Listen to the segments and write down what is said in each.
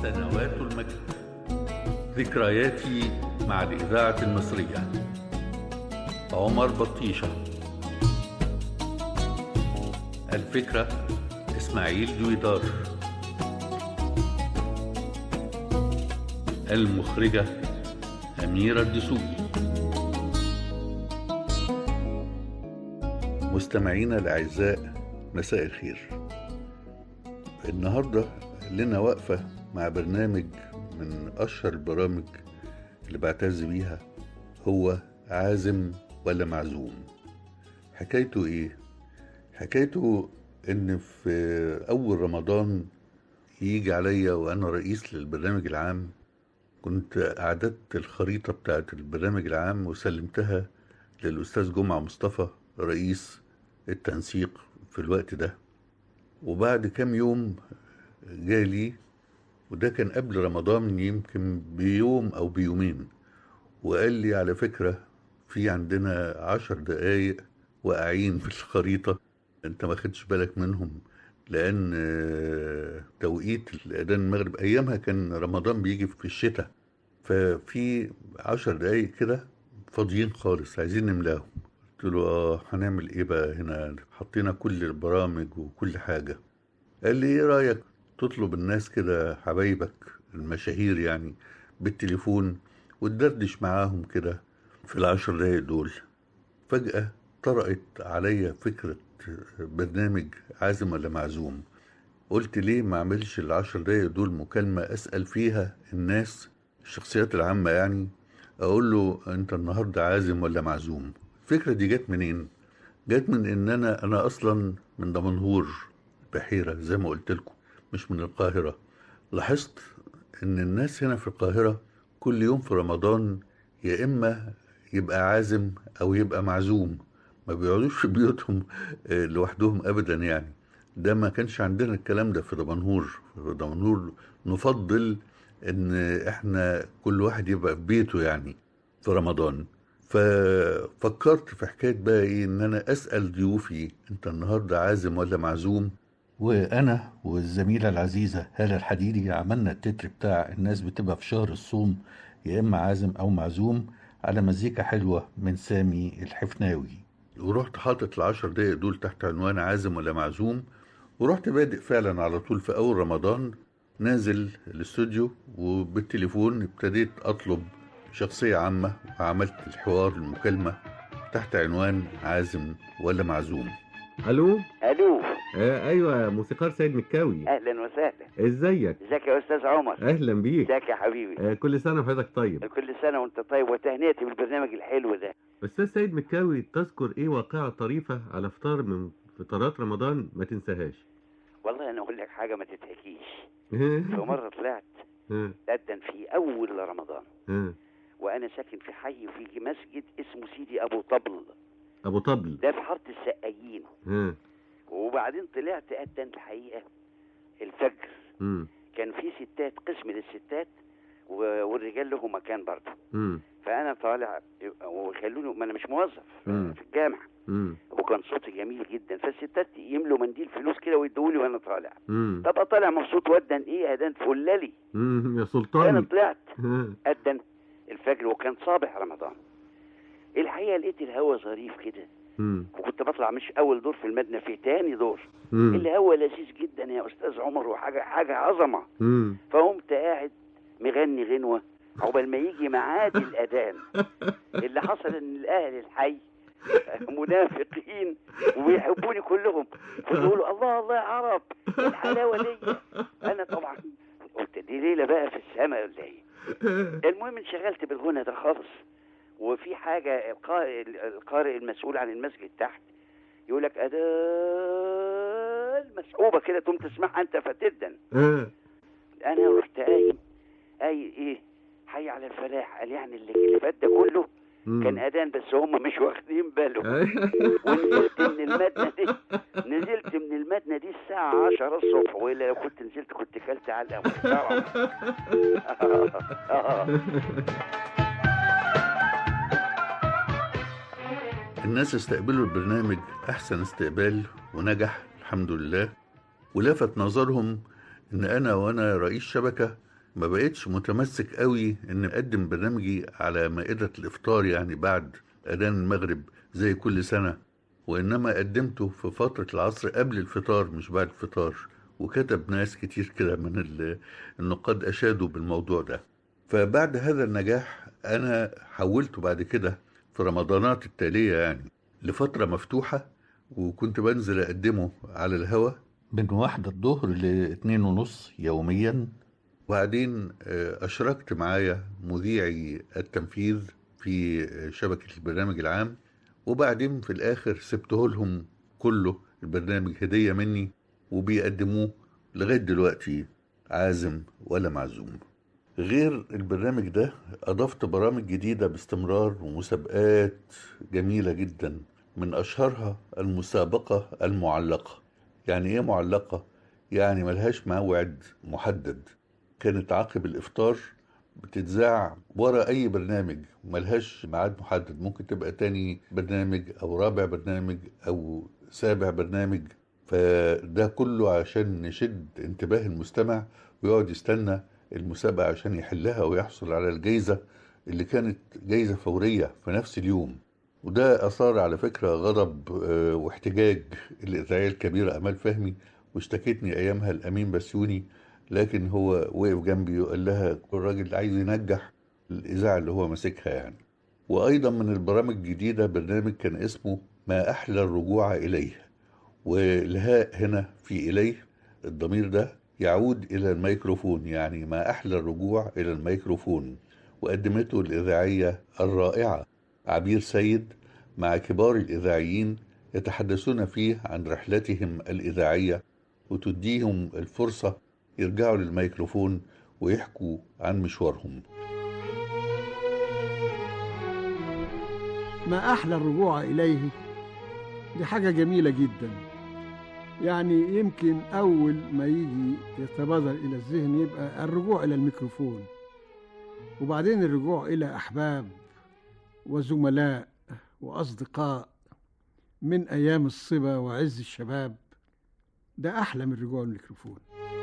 سنوات المجد ذكرياتي مع الإذاعة المصرية عمر بطيشة الفكرة إسماعيل دويدار المخرجة أميرة الدسوقي مستمعينا الأعزاء مساء الخير النهاردة لنا وقفة مع برنامج من أشهر البرامج اللي بعتز بيها هو عازم ولا معزوم حكايته إيه؟ حكايته إن في أول رمضان يجي عليا وأنا رئيس للبرنامج العام كنت أعددت الخريطة بتاعت البرنامج العام وسلمتها للأستاذ جمعة مصطفى رئيس التنسيق في الوقت ده وبعد كام يوم جالي وده كان قبل رمضان يمكن بيوم أو بيومين وقال لي على فكرة في عندنا عشر دقايق واقعين في الخريطة انت ما خدش بالك منهم لأن توقيت الأذان المغرب أيامها كان رمضان بيجي في الشتاء ففي عشر دقايق كده فاضيين خالص عايزين نملاهم قلت له اه هنعمل ايه بقى هنا حطينا كل البرامج وكل حاجة قال لي ايه رأيك تطلب الناس كده حبايبك المشاهير يعني بالتليفون وتدردش معاهم كده في العشر دقايق دول فجأة طرقت عليا فكرة برنامج عازم ولا معزوم قلت ليه ما اعملش العشر دقايق دول مكالمة اسأل فيها الناس الشخصيات العامة يعني اقول له انت النهاردة عازم ولا معزوم الفكرة دي جت منين جت من ان انا انا اصلا من دمنهور بحيرة زي ما قلت لكم مش من القاهرة لاحظت ان الناس هنا في القاهرة كل يوم في رمضان يا اما يبقى عازم او يبقى معزوم ما بيقعدوش في بيوتهم لوحدهم ابدا يعني ده ما كانش عندنا الكلام ده في دمنهور في دمنهور نفضل ان احنا كل واحد يبقى في بيته يعني في رمضان ففكرت في حكايه بقى ايه ان انا اسال ضيوفي انت النهارده عازم ولا معزوم وانا والزميله العزيزه هاله الحديدي عملنا التتر بتاع الناس بتبقى في شهر الصوم يا اما عازم او معزوم على مزيكا حلوه من سامي الحفناوي ورحت حاطط العشر دقايق دول تحت عنوان عازم ولا معزوم ورحت بادئ فعلا على طول في اول رمضان نازل الاستوديو وبالتليفون ابتديت اطلب شخصية عامة وعملت الحوار المكالمة تحت عنوان عازم ولا معزوم الو الو آه ايوه موسيقار سيد مكاوي اهلا وسهلا ازيك ازيك يا استاذ عمر اهلا بيك ازيك يا حبيبي آه كل سنه وحضرتك طيب كل سنه وانت طيب وتهنئتي بالبرنامج الحلو ده استاذ سيد مكاوي تذكر ايه واقعه طريفه على فطار من فطارات رمضان ما تنساهاش والله انا اقول لك حاجه ما تتحكيش في مره طلعت أدن في اول رمضان وانا ساكن في حي في مسجد اسمه سيدي ابو طبل ابو طبل ده في حاره السقايين وبعدين طلعت أدن الحقيقه الفجر مم. كان في ستات قسم للستات والرجال له مكان برضه مم. فانا طالع وخلوني ما انا مش موظف مم. في الجامعه مم. وكان صوتي جميل جدا فالستات يملوا منديل فلوس كده ويدوني وانا طالع مم. طب طالع مبسوط ودن ايه ادان فلالي مم. يا انا سلطان طلعت ادن الفجر وكان صباح رمضان الحقيقه لقيت الهوا ظريف كده مم. وكنت بطلع مش اول دور في المدنه في تاني دور مم. الهوا لذيذ جدا يا استاذ عمر وحاجه حاجه عظمه مم. فقمت قاعد مغني غنوه عقبال ما يجي ميعاد الاذان اللي حصل ان الاهل الحي منافقين وبيحبوني كلهم فيقولوا الله الله يا عرب إيه الحلاوه دي انا طبعا قلت دي ليله بقى في السماء ولا ايه المهم انشغلت بالغنى ده خالص وفي حاجه القارئ القارئ المسؤول عن المسجد تحت يقول لك اداه مسحوبه كده تقوم تسمعها انت فتدن آه. انا رحت قايم اي ايه حي على الفلاح قال يعني اللي اللي فات ده كله مم. كان اذان بس هم مش واخدين بالهم أيوة. ونزلت من المدنه دي نزلت من المدنه دي الساعه 10 الصبح والا لو كنت نزلت كنت كلت علقه محترمه الناس استقبلوا البرنامج أحسن استقبال ونجح الحمد لله ولفت نظرهم إن أنا وأنا رئيس شبكة ما بقتش متمسك قوي ان اقدم برنامجي على مائدة الافطار يعني بعد اذان المغرب زي كل سنة وانما قدمته في فترة العصر قبل الفطار مش بعد الفطار وكتب ناس كتير كده من ال- النقاد اشادوا بالموضوع ده فبعد هذا النجاح انا حولته بعد كده في رمضانات التالية يعني لفترة مفتوحة وكنت بنزل اقدمه على الهوا من واحدة الظهر لاتنين ونص يوميا وبعدين آه، أشركت معايا مذيعي التنفيذ في آه، شبكة البرنامج العام وبعدين في الآخر سبته لهم كله البرنامج هدية مني وبيقدموه لغاية دلوقتي عازم ولا معزوم غير البرنامج ده أضفت برامج جديدة باستمرار ومسابقات جميلة جدا من أشهرها المسابقة المعلقة يعني إيه معلقة؟ يعني ملهاش موعد محدد كانت عقب الإفطار بتتذاع ورا أي برنامج ملهاش ميعاد محدد ممكن تبقى تاني برنامج أو رابع برنامج أو سابع برنامج فده كله عشان نشد انتباه المستمع ويقعد يستنى المسابقة عشان يحلها ويحصل على الجايزة اللي كانت جايزة فورية في نفس اليوم وده أثار على فكرة غضب آه، واحتجاج الإذاعية الكبيرة أمال فهمي واشتكتني أيامها الأمين بسيوني لكن هو وقف جنبي وقال لها الراجل عايز ينجح الإذاعة اللي هو ماسكها يعني وأيضا من البرامج الجديدة برنامج كان اسمه ما أحلى الرجوع إليه والهاء هنا في إليه الضمير ده يعود إلى الميكروفون يعني ما أحلى الرجوع إلى الميكروفون وقدمته الإذاعية الرائعة عبير سيد مع كبار الإذاعيين يتحدثون فيه عن رحلتهم الإذاعية وتديهم الفرصة يرجعوا للميكروفون ويحكوا عن مشوارهم ما أحلى الرجوع إليه دي حاجة جميلة جدا يعني يمكن أول ما يجي يتبادر إلى الذهن يبقى الرجوع إلى الميكروفون وبعدين الرجوع إلى أحباب وزملاء وأصدقاء من أيام الصبا وعز الشباب ده أحلى من رجوع الميكروفون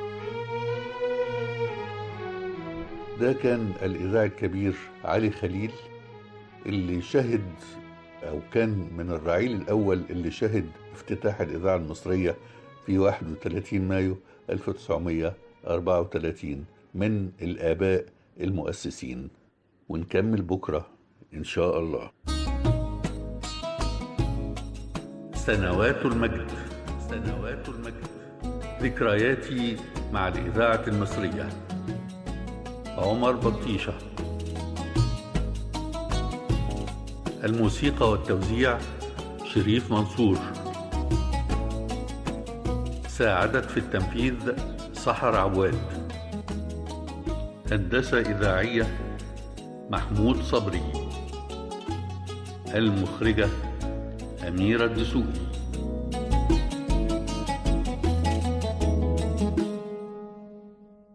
ده كان الإذاعي الكبير علي خليل اللي شهد أو كان من الرعيل الأول اللي شهد افتتاح الإذاعة المصرية في 31 مايو 1934 من الآباء المؤسسين ونكمل بكرة إن شاء الله سنوات المجد سنوات المجد ذكرياتي مع الإذاعة المصرية عمر بطيشة الموسيقى والتوزيع شريف منصور ساعدت في التنفيذ سحر عواد هندسة إذاعية محمود صبري المخرجة أميرة الدسوقي